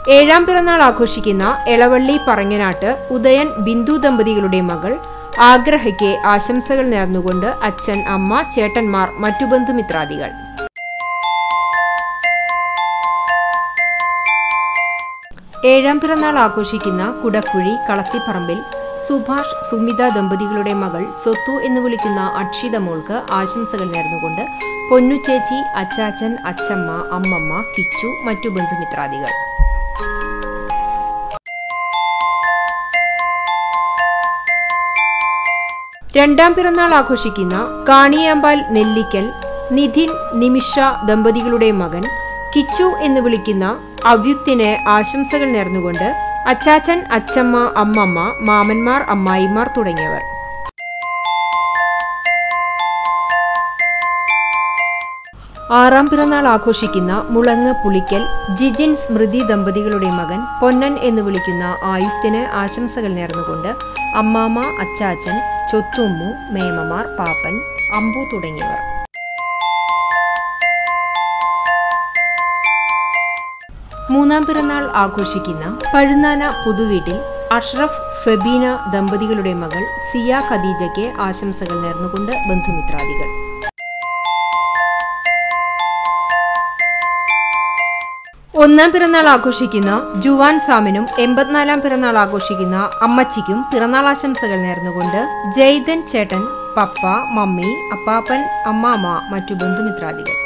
ഏഴാം പിറന്നാൾ ആഘോഷിക്കുന്ന എളവള്ളി പറങ്ങനാട്ട് ഉദയൻ ബിന്ദു ദമ്പതികളുടെ മകൾ ആഗ്രഹയ്ക്ക് ആശംസകൾ നേർന്നുകൊണ്ട് അച്ഛൻ അമ്മ ചേട്ടന്മാർ മറ്റു ബന്ധുമിത്രാദികൾ ഏഴാം പിറന്നാൾ ആഘോഷിക്കുന്ന കുടക്കുഴി കളത്തിപ്പറമ്പിൽ സുഭാഷ് സുമിത ദമ്പതികളുടെ മകൾ സ്വത്തു എന്ന് വിളിക്കുന്ന അക്ഷിത മോൾക്ക് ആശംസകൾ നേർന്നുകൊണ്ട് പൊന്നുചേച്ചി അച്ചാച്ചൻ അച്ചമ്മ അമ്മമ്മ കിച്ചു മറ്റു ബന്ധുമിത്രാദികൾ രണ്ടാം പിറന്നാൾ ആഘോഷിക്കുന്ന കാണിയാമ്പാൽ നെല്ലിക്കൽ നിധിൻ നിമിഷ ദമ്പതികളുടെ മകൻ കിച്ചു എന്ന് വിളിക്കുന്ന അവ്യുക്തിന് ആശംസകൾ നേർന്നുകൊണ്ട് അച്ചാച്ചൻ അച്ചമ്മ അമ്മമ്മ മാമന്മാർ അമ്മായിമാർ തുടങ്ങിയവർ ആറാം പിറന്നാൾ ആഘോഷിക്കുന്ന മുളങ്ങ് പുളിക്കൽ ജിജിൻ സ്മൃതി ദമ്പതികളുടെ മകൻ പൊന്നൻ എന്ന് വിളിക്കുന്ന ആയുക്തിന് ആശംസകൾ നേർന്നുകൊണ്ട് അമ്മാമ അച്ചാച്ചൻ ചൊത്തുമ്മു മേമമാർ പാപ്പൻ അമ്പു തുടങ്ങിയവർ മൂന്നാം പിറന്നാൾ ആഘോഷിക്കുന്ന പഴുന്നാന പുതുവീട്ടിൽ അഷ്റഫ് ഫെബീന ദമ്പതികളുടെ മകൾ സിയ ഖദീജയ്ക്ക് ആശംസകൾ നേർന്നുകൊണ്ട് ബന്ധുമിത്രാദികൾ ഒന്നാം പിറന്നാൾ ആഘോഷിക്കുന്ന ജുവാൻ സാമിനും എൺപത്തിനാലാം പിറന്നാൾ ആഘോഷിക്കുന്ന അമ്മച്ചിക്കും പിറന്നാൾ ആശംസകൾ നേർന്നുകൊണ്ട് ജയ്തൻ ചേട്ടൻ പപ്പ മമ്മി അപ്പാപ്പൻ അമ്മാമ്മ മറ്റു ബന്ധുമിത്രാദികൾ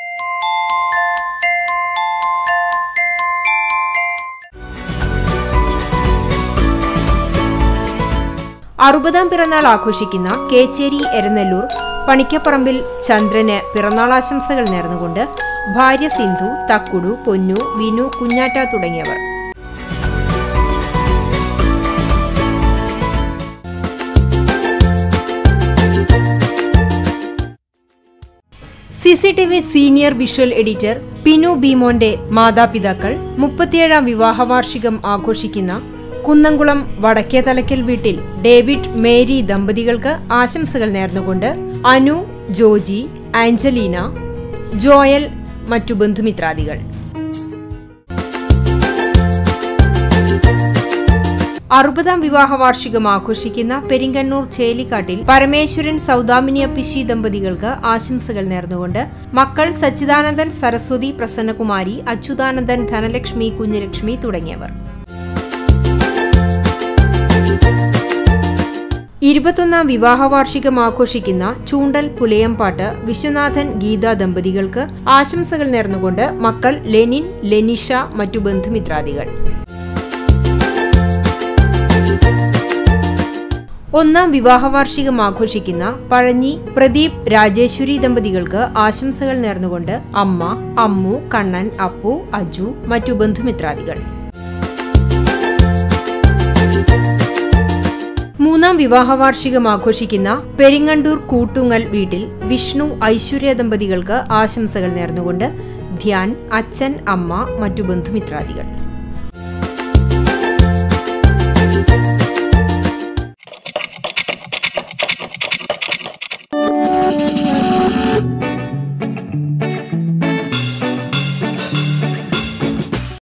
അറുപതാം പിറന്നാൾ ആഘോഷിക്കുന്ന കേച്ചേരി എരനെല്ലൂർ പണിക്കപ്പറമ്പിൽ ചന്ദ്രന് പിറന്നാളാശംസകൾ നേർന്നുകൊണ്ട് ഭാര്യ സിന്ധു തക്കുടു പൊന്നു വിനു കുഞ്ഞാറ്റ തുടങ്ങിയവർ C C T V senior visual editor Pinu ബീമോന്റെ മാതാപിതാക്കൾ മുപ്പത്തിയേഴാം വിവാഹ വാർഷികം ആഘോഷിക്കുന്ന കുന്നംകുളം വടക്കേ തലക്കൽ വീട്ടിൽ ഡേവിഡ് മേരി ദമ്പതികൾക്ക് ആശംസകൾ നേർന്നുകൊണ്ട് അനു ജോജി ആഞ്ചലീന ജോയൽ മറ്റു ബന്ധുമിത്രാദികൾ അറുപതാം വിവാഹ വാർഷികം ആഘോഷിക്കുന്ന പെരിങ്കണ്ണൂർ ചേലിക്കാട്ടിൽ പരമേശ്വരൻ സൗദാമിനി അപ്പിശി ദമ്പതികൾക്ക് ആശംസകൾ നേർന്നുകൊണ്ട് മക്കൾ സച്ചിദാനന്ദൻ സരസ്വതി പ്രസന്നകുമാരി അച്യുതാനന്ദൻ ധനലക്ഷ്മി കുഞ്ഞലക്ഷ്മി തുടങ്ങിയവർ ഇരുപത്തൊന്നാം വിവാഹ വാർഷികം ആഘോഷിക്കുന്ന ചൂണ്ടൽ പുലയംപാട്ട് വിശ്വനാഥൻ ഗീത ദമ്പതികൾക്ക് ആശംസകൾ നേർന്നുകൊണ്ട് മക്കൾ ലെനിൻ ലെനിഷ മറ്റു ബന്ധുമിത്രാദികൾ ഒന്നാം വിവാഹ വാർഷികം ആഘോഷിക്കുന്ന പഴഞ്ഞി പ്രദീപ് രാജേശ്വരി ദമ്പതികൾക്ക് ആശംസകൾ നേർന്നുകൊണ്ട് അമ്മ അമ്മു കണ്ണൻ അപ്പു അജു മറ്റു ബന്ധുമിത്രാദികൾ മൂന്നാം വിവാഹ വാർഷികം ആഘോഷിക്കുന്ന പെരിങ്ങണ്ടൂർ കൂട്ടുങ്ങൽ വീട്ടിൽ വിഷ്ണു ഐശ്വര്യ ദമ്പതികൾക്ക് ആശംസകൾ നേർന്നുകൊണ്ട് ധ്യാൻ അച്ഛൻ അമ്മ മറ്റു ബന്ധുമിത്രാദികൾ